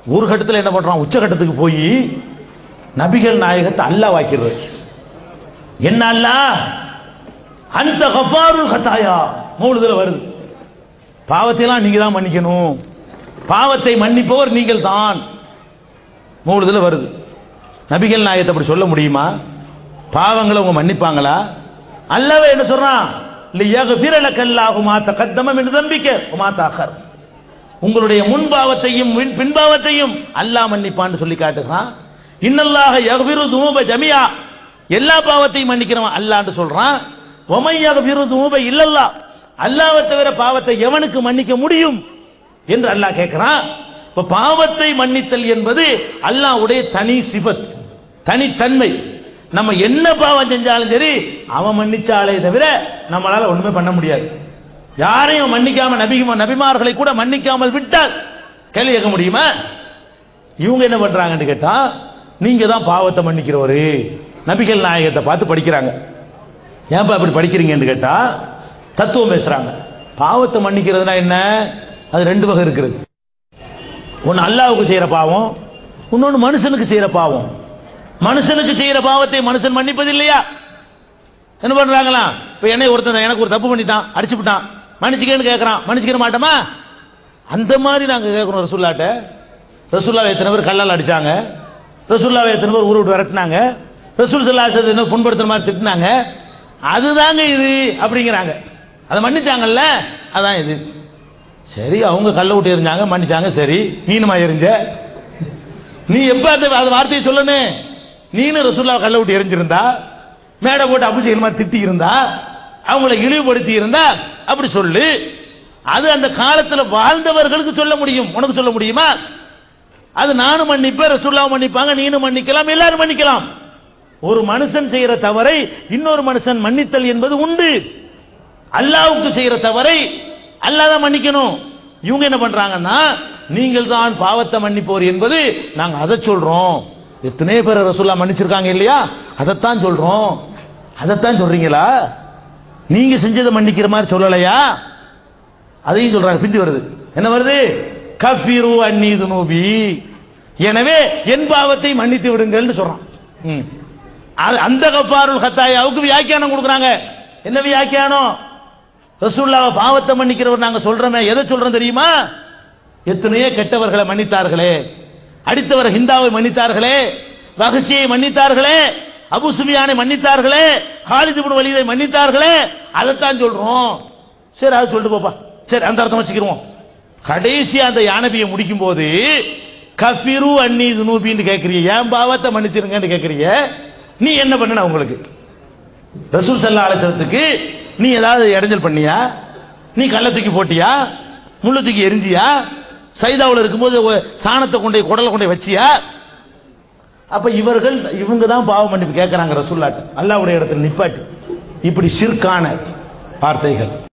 ஒரு கட்டத்தில் என்ன பண்றான் உச்சகட்டத்துக்கு போய் நபிகள் நாயகத்தை அல்லாஹ் வாக்கிறது என்ன அல்லாஹ் அந்த கஃபாருல் கத்தாயா மூணுதுல வருது பாவத்தையெல்லாம் நீங்க தான் மன்னிக்கணும் பாவத்தை மன்னிப்பவர் நீங்கள் தான் மூணுதுல வருது நபிகள் நாயகத்தை அப்படி சொல்ல முடியுமா பாவங்களை உங்க மன்னிப்பாங்களா அல்லவே என்ன சொல்றான் லியக்ஃபிர லக்கல்லாஹு மா தகத்தம மின் தம்பிக்க வமா தஅக்கர் உங்களுடைய முன் பாவத்தையும் பின்- பின் பாவத்தையும் அல்லாஹ் மன்னிப்பான்னு சொல்லி காட்டுகிறான் இன்னல்லாஹ யக்ஃபிரு துனூப ஜமியா எல்லா பாவத்தையும் மன்னிக்கிறவன் அல்லாஹ்னு சொல்றான் ஒமை யக்ஃபிரு துனூப இல்லல்லா அல்லாஹ்வை தவிர பாவத்தை எவனுக்கு மன்னிக்க முடியும் என்று அல்லாஹ் கேட்கிறான் இப்ப பாவத்தை மன்னித்தல் என்பது அல்லாஹ்வுடைய தனி சிபத் தனித்தன்மை நம்ம என்ன பாவம் செஞ்சாலும் சரி அவன் மன்னிச்சாலே தவிர நம்மளால ஒண்ணுமே பண்ண முடியாது யாரையும் மன்னிக்காம நபி நபிமார்களை கூட மன்னிக்காமல் விட்டால் கேள்வி கேட்க முடியுமா இவங்க என்ன பண்றாங்கன்னு கேட்டா நீங்க தான் பாவத்தை மன்னிக்கிறவரு நபிகள் நாயகத்தை பார்த்து படிக்கிறாங்க ஏன்பா இப்படி படிக்கிறீங்கன்னு கேட்டா தத்துவம் பேசுறாங்க பாவத்தை மன்னிக்கிறதுனா என்ன அது ரெண்டு வகை இருக்கிறது ஒன்னு அல்லாஹ்வுக்கு செய்யற பாவம் இன்னொன்னு மனுஷனுக்கு செய்யற பாவம் மனுஷனுக்கு செய்யற பாவத்தை மனுஷன் மன்னிப்பது இல்லையா என்ன பண்றாங்களா இப்ப என்னை ஒருத்தன் எனக்கு ஒரு தப்பு பண்ணிட்டான் அடிச்சு விட்டான் மன்னிச்சுக்கன்னு கேட்கறான் மன்னிச்சுக்கிற மாட்டோமா அந்த மாதிரி நாங்க கேட்கிறோம் ரசூல்லாட்ட ரசூல்லாவை எத்தனை பேர் கல்லால் அடிச்சாங்க ரசூல்லாவை எத்தனை பேர் ஊரை விட்டு விரட்டினாங்க ரசூல் சல்லா என்ன புண்படுத்துற மாதிரி திட்டினாங்க அதுதாங்க இது அப்படிங்கிறாங்க அதை மன்னிச்சாங்கல்ல அதான் இது சரி அவங்க கல்ல விட்டு எரிஞ்சாங்க மன்னிச்சாங்க சரி மீனுமா எரிஞ்ச நீ எப்ப அந்த அந்த வார்த்தையை சொல்லணும் நீனு ரசூல்லா கல்ல விட்டு எரிஞ்சிருந்தா மேடை போட்டு அபுஜெயில் மாதிரி திட்டி இருந்தா அவங்கள இழிவுபடுத்தி இருந்தா அப்படி சொல்லு அது அந்த காலத்துல வாழ்ந்தவர்களுக்கு சொல்ல முடியும் உனக்கு சொல்ல முடியுமா அது நானும் மன்னிப்பேன் ரசூல்லாவும் மன்னிப்பாங்க நீனும் மன்னிக்கலாம் எல்லாரும் மன்னிக்கலாம் ஒரு மனுஷன் செய்யற தவறை இன்னொரு மனுஷன் மன்னித்தல் என்பது உண்டு அல்லாவுக்கு செய்யற தவறை அல்லாஹ் தான் மன்னிக்கணும் இவங்க என்ன பண்றாங்கன்னா நீங்கள் தான் பாவத்தை மன்னிப்போர் என்பது நாங்க அதை சொல்றோம் எத்தனை பேர் ரசூல்லா மன்னிச்சிருக்காங்க இல்லையா அதைத்தான் சொல்றோம் அதைத்தான் சொல்றீங்களா நீங்க செஞ்சதை மன்னிக்கிற மாதிரி சொல்லலையா அதையும் சொல்றாங்க பிந்தி வருது என்ன வருது கஃபிரு அந்நீது நூபி எனவே என் பாவத்தை மன்னித்து விடுங்கள்னு சொல்றான் ம். அது- அந்த கப்பாருல் ஹத்தாயாவுக்கு வியாக்கியானம் கொடுக்குறாங்க என்ன வியாக்கியானம் ரசூல்லாவை பாவத்தை மன்னிக்கிறவர் நாங்க சொல்றோமே எதை சொல்றோம் தெரியுமா எத்தனையோ கெட்டவர்களை மன்னித்தார்களே அடித்தவர் ஹிந்தாவை மன்னித்தார்களே ரகசியை மன்னித்தார்களே அபு சுபியானை மன்னித்தார்களே ஹாலித் இப்னு வலீதை மன்னித்தார்களே அதைத்தான் சொல்றோம் சரி அதை சொல்லிட்டு போப்பா சரி அந்த அர்த்தம் வச்சுக்கிருவோம் கடைசி அந்த யானபியை முடிக்கும் போது கஃபிரு அன்னி துனூபின்னு கேட்கறீங்க ஏன் பாவத்தை மன்னிச்சிருங்கன்னு கேட்கறீங்க நீ என்ன பண்ணன உங்களுக்கு ரசூல் சல்லா அலைச்சலத்துக்கு நீ ஏதாவது இடைஞ்சல் பண்ணியா நீ கள்ள தூக்கி போட்டியா முள்ள தூக்கி எரிஞ்சியா சைதாவுல இருக்கும்போது ஒ- சாணத்தை கொண்டு போய் குடலை கொண்டு போய் வச்சியா அப்ப இவர்கள் இவங்க தான் பாவ மன்னிப்பு கேட்கறாங்க ரசூல்லாட்டு அல்லாவுடைய இடத்துல நிப்பாட்டு இப்படி சிற்கான வார்த்தைகள்